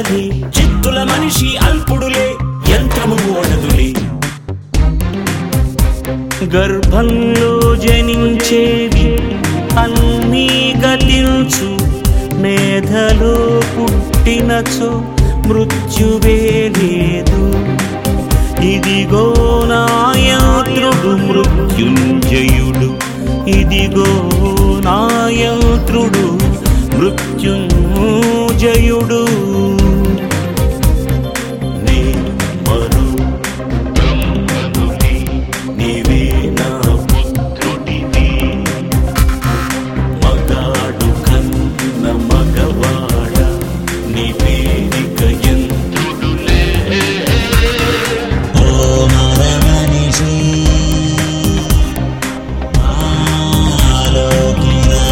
అసలే చిత్తుల మనిషి అల్పుడులే యంత్రము ఓడదులే గర్భంలో జనించేవి అన్నీ గతించు మేధలో పుట్టినచో మృత్యువే లేదు ఇదిగో నాయంత్రుడు మృత్యుంజయుడు ఇదిగో నాయంత్రుడు మృత్యుంజయుడు నే మరు బ్రహ్మనుని నీవే నా పుత్రుడివి మగాడు కన్న మగవాడ నీ పేరిక యంత్రుడులే ఓ మరమనిషి ఆలోకిరా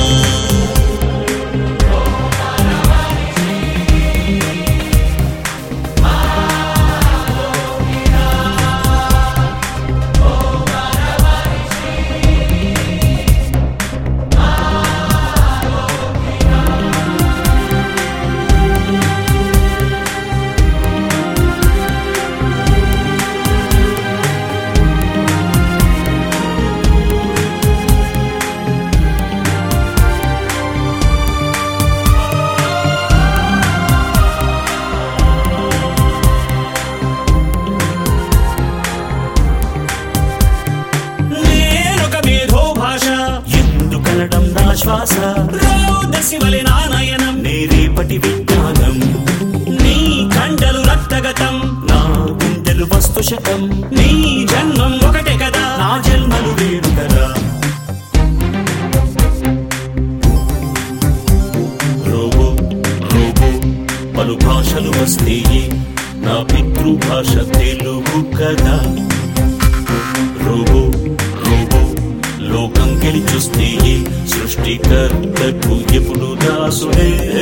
నేనొక మేధో భాష ఎందుకనడం నా శ్వాస రోదసి వలె నా నయనం నీ రేపటి విజ్ఞానం నీ కండలు రక్తగతం నా గుండెలు వస్తు శతం నీ జన్మం ఒకటే కదా నా జన్మలు వేరు కదా రోబో రోబో పలు భాషలు వస్తే నా పితృభాష తెలుగు కదా రోబో రోబో లోకం గెలి చూస్తే సృష్టికర్తకు ఎప్పుడు దాసుడే